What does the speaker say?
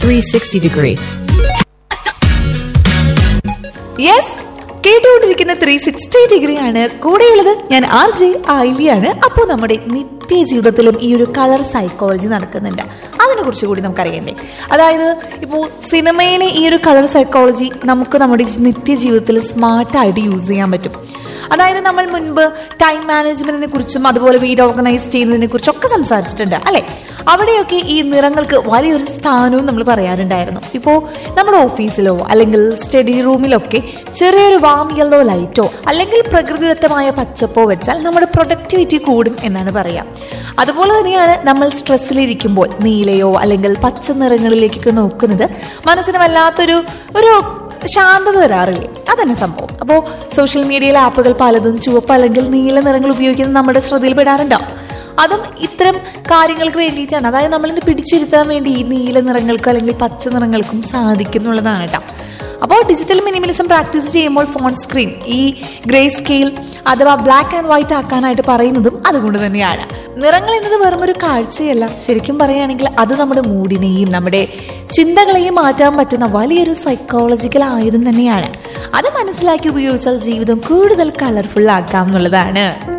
360 degree. Yes കേട്ടുകൊണ്ടിരിക്കുന്ന three sixty degree ആണ് കൂടെയുള്ളത് ഞാൻ ആർ ജെ ആയിലിയാണ് അപ്പോൾ നമ്മുടെ നിത്യ ജീവിതത്തിലും ഈ ഒരു കളർ സൈക്കോളജി നടക്കുന്നുണ്ട് അതിനെ കുറിച്ച് കൂടി നമുക്കറിയണ്ടേ അതായത് ഇപ്പോൾ സിനിമയിലെ ഈ ഒരു കളർ സൈക്കോളജി നമുക്ക് നമ്മുടെ നിത്യ ജീവിതത്തിൽ സ്മാർട്ടായിട്ട് യൂസ് ചെയ്യാൻ പറ്റും അതായത് നമ്മൾ മുൻപ് ടൈം മാനേജ്മെന്റിനെ കുറിച്ചും അതുപോലെ വീട് ഓർഗനൈസ് ചെയ്യുന്നതിനെ കുറിച്ചും ഒക്കെ സംസാരിച്ചിട്ടുണ്ട് അല്ലെ അവിടെയൊക്കെ ഈ നിറങ്ങൾക്ക് വലിയൊരു സ്ഥാനവും നമ്മൾ പറയാറുണ്ടായിരുന്നു ഇപ്പോൾ നമ്മുടെ ഓഫീസിലോ അല്ലെങ്കിൽ സ്റ്റഡി റൂമിലൊക്കെ ചെറിയൊരു വാം യെല്ലോ ലൈറ്റോ അല്ലെങ്കിൽ പ്രകൃതിദത്തമായ പച്ചപ്പോ വെച്ചാൽ നമ്മുടെ പ്രൊഡക്ടിവിറ്റി കൂടും എന്നാണ് പറയാം അതുപോലെ തന്നെയാണ് നമ്മൾ സ്ട്രെസ്സിലിരിക്കുമ്പോൾ നീലയോ അല്ലെങ്കിൽ പച്ച നിറങ്ങളിലേക്കൊക്കെ നോക്കുന്നത് മനസ്സിന് വല്ലാത്തൊരു ഒരു ശാന്തത തരാറില്ലേ അതന്നെ സംഭവം അപ്പോൾ സോഷ്യൽ മീഡിയയിലെ ആപ്പുകൾ പലതും ചുവപ്പ് അല്ലെങ്കിൽ നീല നിറങ്ങൾ ഉപയോഗിക്കുന്നത് നമ്മുടെ ശ്രദ്ധയിൽപ്പെടാറുണ്ടോ അതും ഇത്തരം കാര്യങ്ങൾക്ക് വേണ്ടിയിട്ടാണ് അതായത് നമ്മളിന്ന് പിടിച്ചിരുത്താൻ വേണ്ടി ഈ നീല നിറങ്ങൾക്കും അല്ലെങ്കിൽ പച്ച നിറങ്ങൾക്കും സാധിക്കും എന്നുള്ളതാണ് കേട്ടോ അപ്പോൾ ഡിജിറ്റൽ മിനിമലിസം പ്രാക്ടീസ് ചെയ്യുമ്പോൾ ഫോൺ സ്ക്രീൻ ഈ ഗ്രേ സ്കെയിൽ അഥവാ ബ്ലാക്ക് ആൻഡ് വൈറ്റ് ആക്കാനായിട്ട് പറയുന്നതും അതുകൊണ്ട് തന്നെയാണ് നിറങ്ങൾ എന്നത് വെറും ഒരു കാഴ്ചയല്ല ശരിക്കും പറയുകയാണെങ്കിൽ അത് നമ്മുടെ മൂഡിനെയും നമ്മുടെ ചിന്തകളെയും മാറ്റാൻ പറ്റുന്ന വലിയൊരു സൈക്കോളജിക്കൽ ആയുധം തന്നെയാണ് അത് മനസ്സിലാക്കി ഉപയോഗിച്ചാൽ ജീവിതം കൂടുതൽ കളർഫുൾ ആക്കാം എന്നുള്ളതാണ്